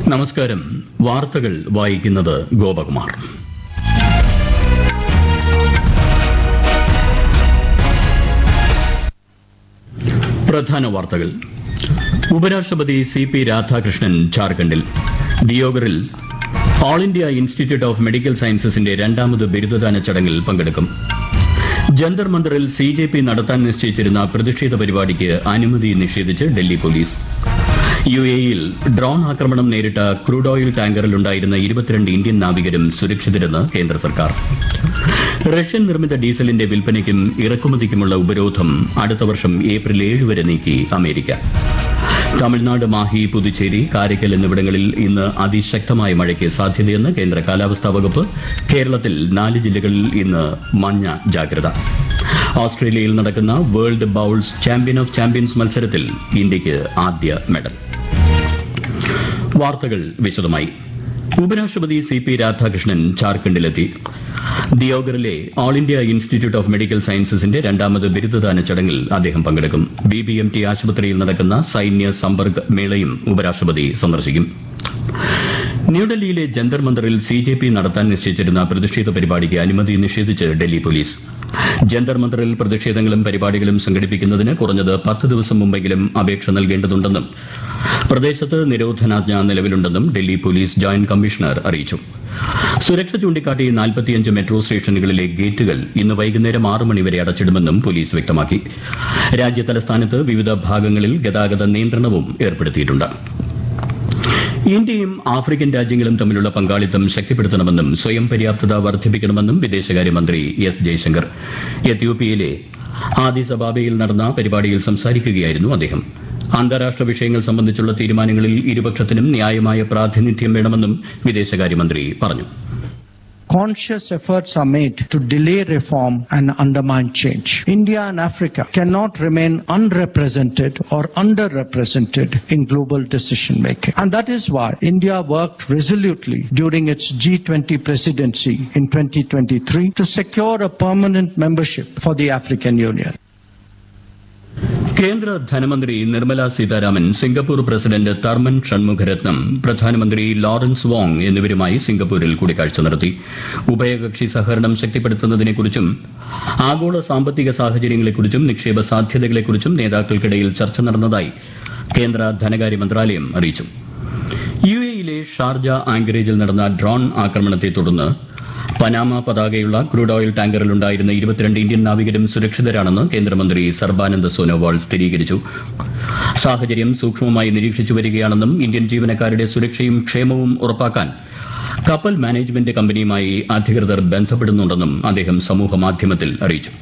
നമസ്കാരം വാർത്തകൾ വായിക്കുന്നത് ഗോപകുമാർ പ്രധാന വാർത്തകൾ ഉപരാഷ്ട്രപതി സി പി രാധാകൃഷ്ണൻ ജാർഖണ്ഡിൽ ദിയോഗറിൽ all India institute of medical സയൻസസിന്റെ രണ്ടാമത് ബിരുദദാന ചടങ്ങിൽ പങ്കെടുക്കും ജന്തർ മന്ദറിൽ സി ജെ പി നടത്താൻ നിശ്ചയിച്ചിരുന്ന പ്രതിഷേധ പരിപാടിക്ക് അനുമതി നിഷേധിച്ച് ഡൽഹി പോലീസ് യു എയിൽ ഡ്രോൺ ആക്രമണം നേരിട്ട ക്രൂഡ് ഓയിൽ ടാങ്കറിലുണ്ടായിരുന്ന ഇരുപത്തിരണ്ട് ഇന്ത്യൻ നാവികരും സുരക്ഷിതരെന്ന് കേന്ദ്ര സർക്കാർ റഷ്യൻ നിർമ്മിത ഡീസലിന്റെ വിൽപ്പനയ്ക്കും ഇറക്കുമതിക്കുമുള്ള ഉപരോധം അടുത്ത വർഷം ഏപ്രിൽ ഏഴ് വരെ നീക്കി അമേരിക്ക തമിഴ്നാട് മാഹി പുതുച്ചേരി കാരയ്ക്കൽ എന്നിവിടങ്ങളിൽ ഇന്ന് അതിശക്തമായ മഴയ്ക്ക് സാധ്യതയെന്ന് കേന്ദ്ര കാലാവസ്ഥാ വകുപ്പ് കേരളത്തിൽ നാല് ജില്ലകളിൽ ഇന്ന് മഞ്ഞ ജാഗ്രത ഓസ്ട്രേലിയയിൽ നടക്കുന്ന world bowls champion of champions മത്സരത്തിൽ ഇന്ത്യയ്ക്ക് ആദ്യ മെഡൽ വാർത്തകൾ വിശദമായി ഉപരാഷ്ട്രപതി സി പി രാധാകൃഷ്ണൻ ജാർഖണ്ഡിലെത്തി ദിയോഗറിലെ all India institute of medical സയൻസസിന്റെ രണ്ടാമത് ബിരുദദാന ചടങ്ങിൽ അദ്ദേഹം പങ്കെടുക്കും ബി ബി എം ടി ആശുപത്രിയിൽ നടക്കുന്ന സൈന്യ സമ്പർക്ക് മേളയും ഉപരാഷ്ട്രപതി സന്ദർശിക്കും ന്യൂഡൽഹിയിലെ ജന്തർ മന്ദറിൽ സി ജെ പി നടത്താൻ നിശ്ചയിച്ചിരുന്ന പ്രതിഷേധ പരിപാടിക്ക് അനുമതി നിഷേധിച്ച് ഡൽഹി പോലീസ് ജന്തർ മന്ദറിൽ പ്രതിഷേധങ്ങളും പരിപാടികളും സംഘടിപ്പിക്കുന്നതിന് കുറഞ്ഞത് പത്ത് ദിവസം മുമ്പെങ്കിലും അപേക്ഷ നൽകേണ്ടതുണ്ടെന്നും പ്രദേശത്ത് നിരോധനാജ്ഞ നിലവിലുണ്ടെന്നും ഡൽഹി പോലീസ് ജോയിന്റ് കമ്മീഷണർ അറിയിച്ചു സുരക്ഷ ചൂണ്ടിക്കാട്ടി നാൽപ്പത്തിയഞ്ച് മെട്രോ സ്റ്റേഷനുകളിലെ ഗേറ്റുകൾ ഇന്ന് വൈകുന്നേരം ആറ് മണിവരെ അടച്ചിടുമെന്നും പോലീസ് വ്യക്തമാക്കി രാജ്യതലസ്ഥാനത്ത് വിവിധ ഭാഗങ്ങളിൽ ഗതാഗത നിയന്ത്രണവും ഏർപ്പെടുത്തിയിട്ടുണ്ട് ഇന്ത്യയും ആഫ്രിക്കൻ രാജ്യങ്ങളും തമ്മിലുള്ള പങ്കാളിത്തം ശക്തിപ്പെടുത്തണമെന്നും സ്വയം പര്യാപ്തത വർദ്ധിപ്പിക്കണമെന്നും വിദേശകാര്യമന്ത്രി എസ് ജയശങ്കർ എത്യോപ്യയിലെ ആദിസ് അബാബയിൽ നടന്ന പരിപാടിയിൽ സംസാരിക്കുകയായിരുന്നു അദ്ദേഹം അന്താരാഷ്ട്ര വിഷയങ്ങൾ സംബന്ധിച്ചുള്ള തീരുമാനങ്ങളിൽ ഇരുപക്ഷത്തിനും ന്യായമായ പ്രാതിനിധ്യം വേണമെന്നും വിദേശകാര്യമന്ത്രി പറഞ്ഞു conscious efforts are made to delay reform and undermine change. India and Africa cannot remain unrepresented or underrepresented in global decision making. And that is why India worked resolutely during its G20 presidency in 2023 to secure a permanent membership for the African Union. കേന്ദ്ര ധനമന്ത്രി Nirmala Sitharaman Singapore president Tharman Shanmugaratnam പ്രധാനമന്ത്രി Lawrence Wong എന്നിവരുമായി സിംഗപ്പൂരിൽ കൂടിക്കാഴ്ച നടത്തി ഉഭയകക്ഷി സഹകരണം ശക്തിപ്പെടുത്തുന്നതിനെക്കുറിച്ചും ആഗോള സാമ്പത്തിക സാഹചര്യങ്ങളെക്കുറിച്ചും നിക്ഷേപ സാധ്യതകളെക്കുറിച്ചും നേതാക്കൾക്കിടയിൽ ചർച്ച നടന്നതായി കേന്ദ്ര ധനകാര്യ മന്ത്രാലയം അറിയിച്ചു യു എയിലെ ഷാർജ ആങ്കറേജിൽ നടന്ന ഡ്രോൺ ആക്രമണത്തെ തുടർന്ന് പനാമ പതാകയുള്ള ക്രൂഡ് ഓയിൽ ടാങ്കറിലുണ്ടായിരുന്ന ഇരുപത്തിരണ്ട് ഇന്ത്യൻ നാവികരും സുരക്ഷിതരാണെന്ന് കേന്ദ്രമന്ത്രി സർബാനന്ദ് സോനോവാൾ സ്ഥിരീകരിച്ചു സാഹചര്യം സൂക്ഷ്മമായി നിരീക്ഷിച്ചു വരികയാണെന്നും ഇന്ത്യൻ ജീവനക്കാരുടെ സുരക്ഷയും ക്ഷേമവും ഉറപ്പാക്കാൻ കപ്പൽ മാനേജ്മെന്റ് കമ്പനിയുമായി അധികൃതർ ബന്ധപ്പെടുന്നുണ്ടെന്നും അദ്ദേഹം സമൂഹമാധ്യമത്തിൽ അറിയിച്ചു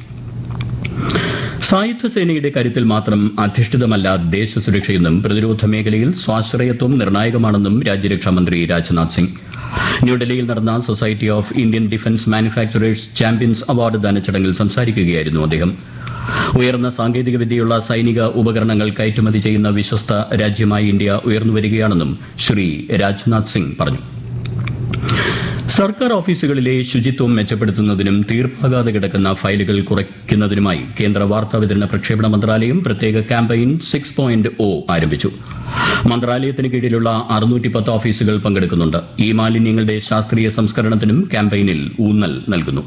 സായുധ സേനയുടെ കരുത്തിൽ മാത്രം അധിഷ്ഠിതമല്ല ദേശസുരക്ഷയെന്നും പ്രതിരോധ മേഖലയിൽ സ്വാശ്രയത്വം നിർണായകമാണെന്നും രാജ്യരക്ഷാമന്ത്രി രാജ്നാഥ് സിംഗ് ന്യൂഡൽഹിയിൽ നടന്ന society of Indian defence manufacturers champions award ദാന ചടങ്ങിൽ സംസാരിക്കുകയായിരുന്നു അദ്ദേഹം ഉയർന്ന സാങ്കേതിക വിദ്യയുള്ള സൈനിക ഉപകരണങ്ങൾ കയറ്റുമതി ചെയ്യുന്ന വിശ്വസ്ത രാജ്യമായി ഇന്ത്യ ഉയർന്നുവരികയാണെന്നും ശ്രീ രാജ്നാഥ് സിംഗ് പറഞ്ഞു സർക്കാർ ഓഫീസുകളിലെ ശുചിത്വം മെച്ചപ്പെടുത്തുന്നതിനും തീർപ്പാകാതെ കിടക്കുന്ന ഫയലുകൾ കുറയ്ക്കുന്നതിനുമായി കേന്ദ്ര വാർത്താവിതരണ പ്രക്ഷേപണ മന്ത്രാലയം പ്രത്യേക ക്യാമ്പയിൻ സിക്സ് പോയിന്റ് ഒ ആരംഭിച്ചു മന്ത്രാലയത്തിന് കീഴിലുള്ള അറുന്നൂറ്റി പത്ത് ഓഫീസുകൾ പങ്കെടുക്കുന്നുണ്ട് ഈ മാലിന്യങ്ങളുടെ ശാസ്ത്രീയ സംസ്കരണത്തിനും ക്യാമ്പയിനിൽ ഊന്നൽ നൽകുന്നു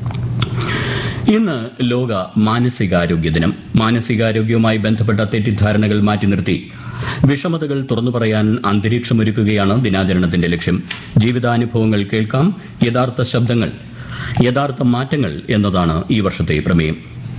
ഇന്ന് ലോക മാനസികാരോഗ്യ ദിനം മാനസികാരോഗ്യവുമായി ബന്ധപ്പെട്ട തെറ്റിദ്ധാരണകൾ മാറ്റി നിർത്തി വിഷമതകൾ തുറന്നു പറയാൻ അന്തരീക്ഷമൊരുക്കുകയാണ് ദിനാചരണത്തിന്റെ ലക്ഷ്യം ജീവിതാനുഭവങ്ങൾ കേൾക്കാം യഥാർത്ഥ ശബ്ദങ്ങൾ യഥാർത്ഥ മാറ്റങ്ങൾ എന്നതാണ് ഈ വർഷത്തെ പ്രമേയം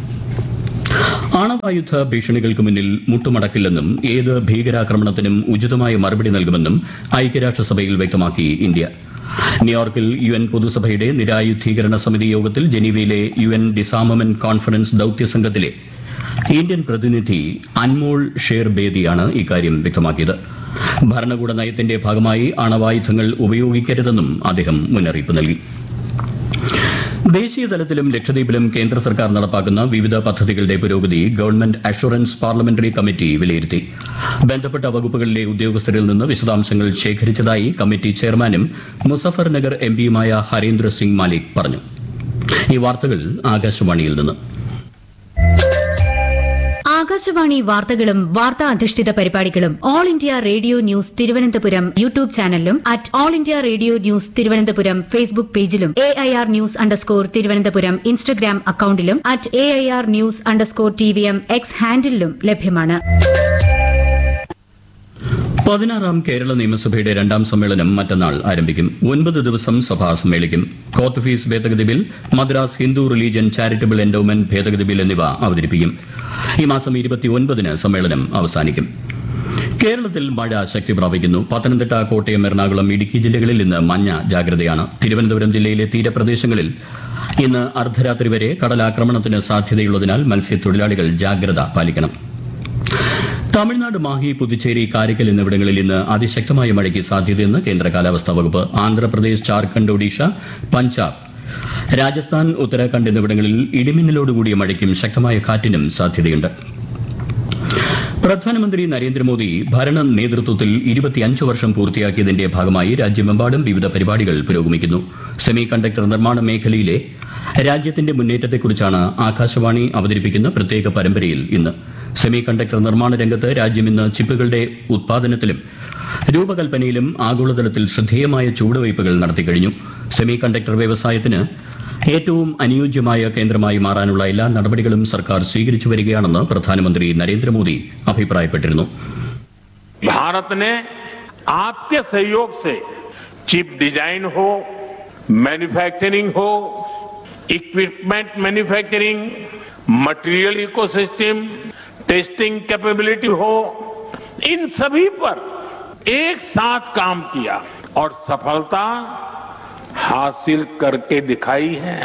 ആണവായുധ ഭീഷണികൾക്ക് മുന്നിൽ മുട്ടുമടക്കില്ലെന്നും ഏത് ഭീകരാക്രമണത്തിനും ഉചിതമായ മറുപടി നൽകുമെന്നും ഐക്യരാഷ്ട്രസഭയിൽ വ്യക്തമാക്കി ഇന്ത്യ ന്യൂയോർക്കിൽ യു എൻ പൊതുസഭയുടെ നിരായുധീകരണ സമിതി യോഗത്തിൽ ജനീവയിലെ യു എൻ ഡിസാമമെന്റ് കോൺഫറൻസ് ദൌത്യസംഘത്തിലെ ഇന്ത്യൻ പ്രതിനിധി അൻമോൾ ഷേർ ബേദിയാണ് ഇക്കാര്യം വ്യക്തമാക്കിയത് ഭരണകൂട നയത്തിന്റെ ഭാഗമായി അണവായുധങ്ങൾ ഉപയോഗിക്കരുതെന്നും അദ്ദേഹം മുന്നറിയിപ്പ് നൽകി ദേശീയ തലത്തിലും ലക്ഷദ്വീപിലും കേന്ദ്ര സർക്കാർ നടപ്പാക്കുന്ന വിവിധ പദ്ധതികളുടെ പുരോഗതി ഗവൺമെന്റ് അഷുറൻസ് പാർലമെന്ററി കമ്മിറ്റി വിലയിരുത്തി ബന്ധപ്പെട്ട വകുപ്പുകളിലെ ഉദ്യോഗസ്ഥരിൽ നിന്ന് വിശദാംശങ്ങൾ ശേഖരിച്ചതായി കമ്മിറ്റി ചെയർമാനും മുസഫർ നഗർ എംപിയുമായ ഹരീന്ദ്ര സിംഗ് മാലിക് പറഞ്ഞു ഈ വാർത്തകൾ ആകാശവാണിയിൽ നിന്ന് ആകാശവാണി വാർത്തകളും വാർത്താ അധിഷ്ഠിത പരിപാടികളും all India radio news Thiruvananthapuram YouTube ചാനലിലും at all India radio news Thiruvananthapuram Facebook പേജിലും A I R news underscore Thiruvananthapuram Instagram അക്കൌണ്ടിലും at A I R news underscore T V M X ഹാൻഡിലും ലഭ്യമാണ് പതിനാറാം കേരള നിയമസഭയുടെ രണ്ടാം സമ്മേളനം മറ്റന്നാൾ ആരംഭിക്കും ഒൻപത് ദിവസം സഭ സമ്മേളിക്കും കോർട്ട് ഫീസ് ഭേദഗതി bill Madras Hindu religion charitable endowment ഭേദഗതി ബിൽ എന്നിവ അവതരിപ്പിക്കും ഈ മാസം ഇരുപത്തിയൊൻപതിന് സമ്മേളനം അവസാനിക്കും കേരളത്തിൽ മഴ ശക്തി പ്രാപിക്കുന്നു പത്തനംതിട്ട കോട്ടയം എറണാകുളം ഇടുക്കി ജില്ലകളിൽ ഇന്ന് മഞ്ഞ ജാഗ്രതയാണ് തിരുവനന്തപുരം ജില്ലയിലെ തീരപ്രദേശങ്ങളിൽ ഇന്ന് അർദ്ധരാത്രി വരെ കടലാക്രമണത്തിന് സാധ്യതയുള്ളതിനാൽ മത്സ്യത്തൊഴിലാളികൾ ജാഗ്രത പാലിക്കണം തമിഴ്നാട് മാഹി പുതുച്ചേരി കാരയ്ക്കൽ എന്നിവിടങ്ങളിൽ ഇന്ന് അതിശക്തമായ മഴയ്ക്ക് സാധ്യതയെന്ന് കേന്ദ്ര കാലാവസ്ഥാ വകുപ്പ് ആന്ധ്രാപ്രദേശ് ജാർഖണ്ഡ് ഒഡീഷ പഞ്ചാബ് രാജസ്ഥാൻ ഉത്തരാഖണ്ഡ് എന്നിവിടങ്ങളിൽ ഇടിമിന്നലോടുകൂടിയ മഴയ്ക്കും ശക്തമായ കാറ്റിനും സാധ്യതയുണ്ട് പ്രധാനമന്ത്രി നരേന്ദ്രമോദി ഭരണ നേതൃത്വത്തിൽ ഇരുപത്തിയഞ്ച് വർഷം പൂർത്തിയാക്കിയതിന്റെ ഭാഗമായി രാജ്യമെമ്പാടും വിവിധ പരിപാടികൾ പുരോഗമിക്കുന്നു സെമി കണ്ടക്ടർ നിർമ്മാണ മേഖലയിലെ രാജ്യത്തിന്റെ മുന്നേറ്റത്തെക്കുറിച്ചാണ് ആകാശവാണി അവതരിപ്പിക്കുന്ന പ്രത്യേക പരമ്പരയിൽ ഇന്ന് സെമി കണ്ടക്ടർ നിർമ്മാണ രംഗത്ത് രാജ്യം ഇന്ന് ചിപ്പുകളുടെ ഉത്പാദനത്തിലും രൂപകൽപ്പനയിലും ആഗോളതലത്തിൽ ശ്രദ്ധേയമായ ചുവടുവയ്പുകൾ നടത്തിക്കഴിഞ്ഞു സെമി കണ്ടക്ടർ വ്യവസായത്തിന് ഏറ്റവും അനുയോജ്യമായ കേന്ദ്രമായി മാറാനുള്ള എല്ലാ നടപടികളും സർക്കാർ സ്വീകരിച്ചു വരികയാണെന്ന് പ്രധാനമന്ത്രി നരേന്ദ്രമോദി അഭിപ്രായപ്പെട്ടിരുന്നു भारत ने आपके सहयोग से चिप डिजाइन हो मैन्युफैक्चरिंग हो equipment manufacturing material ecosystem testing capability हो इन सभी पर एक साथ काम किया और सफलता हासिल करके दिखाई है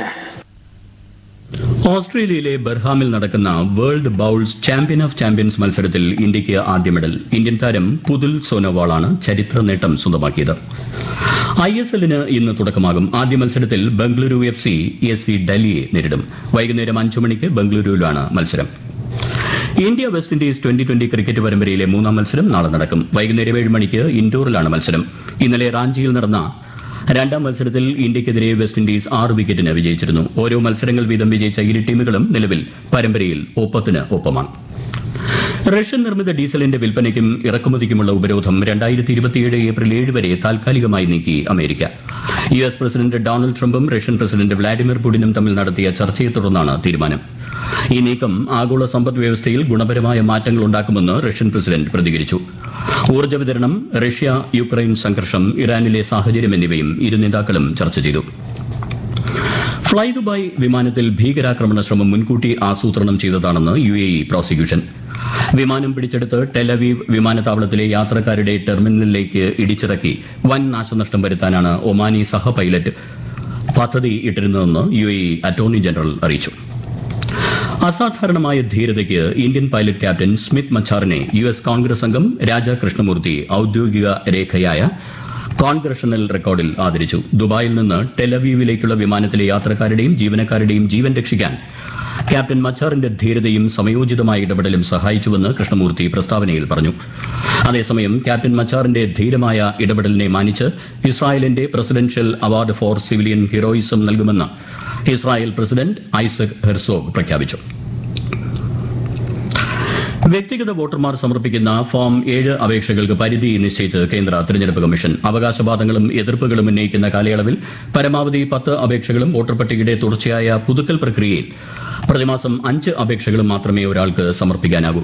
ഓസ്ട്രേലിയയിലെ ബർഹാമിൽ നടക്കുന്ന world bowls champion of champions മത്സരത്തിൽ ഇന്ത്യയ്ക്ക് ആദ്യ മെഡൽ ഇന്ത്യൻ താരം പുതുൽ സോനോവാളാണ് ചരിത്ര നേട്ടം സ്വന്തമാക്കിയത് ഐ എസ് എല്ലിന് ഇന്ന് തുടക്കമാകും ആദ്യ മത്സരത്തിൽ Bengaluru F C S C ഡൽഹിയെ നേരിടും വൈകുന്നേരം അഞ്ചു മണിക്ക് ബംഗളൂരുവിലാണ് മത്സരം India West Indies twenty twenty cricket പരമ്പരയിലെ മൂന്നാം മത്സരം നാളെ നടക്കും വൈകുന്നേരം ഏഴ് മണിക്ക് ഇൻഡോറിലാണ് മത്സരം ഇന്നലെ റാഞ്ചിയിൽ നടന്ന രണ്ടാം മത്സരത്തിൽ ഇന്ത്യയ്ക്കെതിരെ വെസ്റ്റ് ഇൻഡീസ് ആറ് വിക്കറ്റിന് വിജയിച്ചിരുന്നു ഓരോ മത്സരങ്ങൾ വീതം വിജയിച്ച ഇരു ടീമുകളും നിലവിൽ പരമ്പരയിൽ ഒപ്പത്തിന് ഒപ്പമാണ് റഷ്യൻ നിർമ്മിത ഡീസലിന്റെ വിൽപ്പനയ്ക്കും ഇറക്കുമതിക്കുമുള്ള ഉപരോധം രണ്ടായിരത്തി ഇരുപത്തിയേഴ് ഏപ്രിൽ ഏഴ് വരെ താൽക്കാലികമായി നീക്കി America U S president Donald ട്രംപും റഷ്യൻ പ്രസിഡന്റ് വ്ളാഡിമിർ പുടിനും തമ്മിൽ നടത്തിയ ചർച്ചയെ തുടർന്നാണ് തീരുമാനം ഈ നീക്കം ആഗോള സമ്പദ് വ്യവസ്ഥയിൽ ഗുണപരമായ മാറ്റങ്ങൾ ഉണ്ടാക്കുമെന്ന് റഷ്യൻ പ്രസിഡന്റ് പ്രതികരിച്ചു ഊർജ്ജ വിതരണം റഷ്യ യുക്രൈൻ സംഘർഷം ഇറാനിലെ സാഹചര്യം എന്നിവയും ഇരു നേതാക്കളും ചർച്ച ചെയ്തു ഫ്ളൈ ദുബായ് വിമാനത്തിൽ ഭീകരാക്രമണ ശ്രമം മുൻകൂട്ടി ആസൂത്രണം ചെയ്തതാണെന്ന് യു എ ഇ പ്രോസിക്യൂഷൻ വിമാനം പിടിച്ചെടുത്ത് ടെലവീവ് വിമാനത്താവളത്തിലെ യാത്രക്കാരുടെ ടെർമിനലിലേക്ക് ഇടിച്ചിറക്കി വൻ നാശനഷ്ടം വരുത്താനാണ് ഒമാനി സഹ പൈലറ്റ് പദ്ധതി ഇട്ടിരുന്നതെന്ന് U A E attorney general അറിയിച്ചു അസാധാരണമായ ധീരതയ്ക്ക് ഇന്ത്യൻ പൈലറ്റ് ക്യാപ്റ്റൻ സ്മിത്ത് മച്ചാറിനെ യു എസ് കോൺഗ്രസ് അംഗം രാജ കൃഷ്ണമൂർത്തി ഔദ്യോഗിക രേഖയായ കോൺഗ്രഷണൽ റെക്കോർഡിൽ ആദരിച്ചു ദുബായിൽ നിന്ന് ടെലവീവിലേക്കുള്ള വിമാനത്തിലെ യാത്രക്കാരുടെയും ജീവനക്കാരുടെയും ജീവൻ രക്ഷിക്കാൻ ക്യാപ്റ്റൻ മച്ചാറിന്റെ ധീരതയും സമയോചിതമായ ഇടപെടലും സഹായിച്ചുവെന്ന് കൃഷ്ണമൂർത്തി പ്രസ്താവനയിൽ പറഞ്ഞു അതേസമയം ക്യാപ്റ്റൻ മച്ചാറിന്റെ ധീരമായ ഇടപെടലിനെ മാനിച്ച് ഇസ്രായേലിന്റെ presidential award for civilian heroism നൽകുമെന്ന് ഇസ്രായേൽ പ്രസിഡന്റ് ഐസക് ഹെർസോഗ് പ്രഖ്യാപിച്ചു വ്യക്തിഗത വോട്ടർമാർ സമർപ്പിക്കുന്ന ഫോം ഏഴ് അപേക്ഷകൾക്ക് പരിധി നിശ്ചയിച്ച് കേന്ദ്ര തെരഞ്ഞെടുപ്പ് കമ്മീഷൻ അവകാശവാദങ്ങളും എതിർപ്പുകളും ഉന്നയിക്കുന്ന കാലയളവിൽ പരമാവധി പത്ത് അപേക്ഷകളും വോട്ടർ പട്ടികയുടെ തുടർച്ചയായ പുതുക്കൽ പ്രക്രിയയിൽ പ്രതിമാസം അഞ്ച് അപേക്ഷകളും മാത്രമേ ഒരാൾക്ക് സമർപ്പിക്കാനാകൂ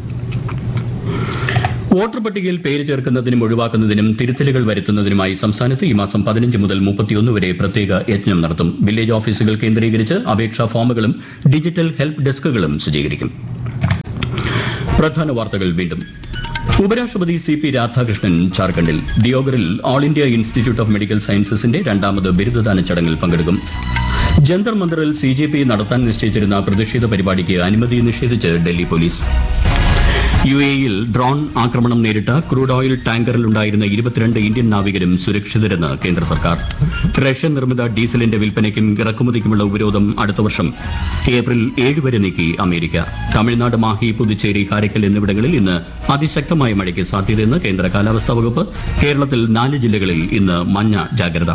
വോട്ടർ പട്ടികയിൽ പേര് ചേർക്കുന്നതിനും ഒഴിവാക്കുന്നതിനും തിരുത്തലുകൾ വരുത്തുന്നതിനുമായി സംസ്ഥാനത്ത് ഈ മാസം പതിനഞ്ച് മുതൽ മുപ്പത്തിയൊന്ന് വരെ പ്രത്യേക യജ്ഞം നടത്തും വില്ലേജ് ഓഫീസുകൾ കേന്ദ്രീകരിച്ച് അപേക്ഷാ ഫോമുകളും ഡിജിറ്റൽ ഹെൽപ്പ് ഡെസ്കുകളും സജ്ജീകരിക്കും പ്രധാന വാർത്തകൾ വീണ്ടും ഉപരാഷ്ട്രപതി സി പി രാധാകൃഷ്ണൻ ജാർഖണ്ഡിൽ ദിയോഗറിൽ all India institute of medical സയൻസസിന്റെ രണ്ടാമത് ബിരുദദാന ചടങ്ങിൽ പങ്കെടുക്കും ജന്തർ മന്ദറിൽ സി ജെ പി നടത്താൻ നിശ്ചയിച്ചിരുന്ന പ്രതിഷേധ പരിപാടിക്ക് അനുമതി നിഷേധിച്ച് ഡൽഹി പോലീസ് യു എയിൽ ഡ്രോൺ ആക്രമണം നേരിട്ട ക്രൂഡ് ഓയിൽ ടാങ്കറിലുണ്ടായിരുന്ന ഇരുപത്തിരണ്ട് ഇന്ത്യൻ നാവികരും സുരക്ഷിതരെന്ന് കേന്ദ്ര സർക്കാർ റഷ്യൻ നിർമ്മിത ഡീസലിന്റെ വിൽപ്പനയ്ക്കും ഇറക്കുമതിക്കുമുള്ള ഉപരോധം അടുത്ത വർഷം ഏപ്രിൽ ഏഴ് വരെ നീക്കി അമേരിക്ക തമിഴ്നാട് മാഹി പുതുച്ചേരി കാരയ്ക്കൽ എന്നിവിടങ്ങളിൽ ഇന്ന് അതിശക്തമായ മഴയ്ക്ക് സാധ്യതയെന്ന് കേന്ദ്ര കാലാവസ്ഥാ വകുപ്പ് കേരളത്തിൽ നാല് ജില്ലകളിൽ ഇന്ന് മഞ്ഞ ജാഗ്രത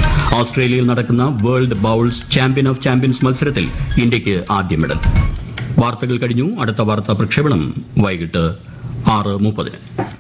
ഓസ്ട്രേലിയയിൽ നടക്കുന്ന world bowls champion of champions മത്സരത്തിൽ ഇന്ത്യയ്ക്ക് ആദ്യ മെഡൽ വാർത്തകൾ കഴിഞ്ഞു അടുത്ത വാർത്താ പ്രക്ഷേപണം വൈകിട്ട് ആറ് മുപ്പതിന്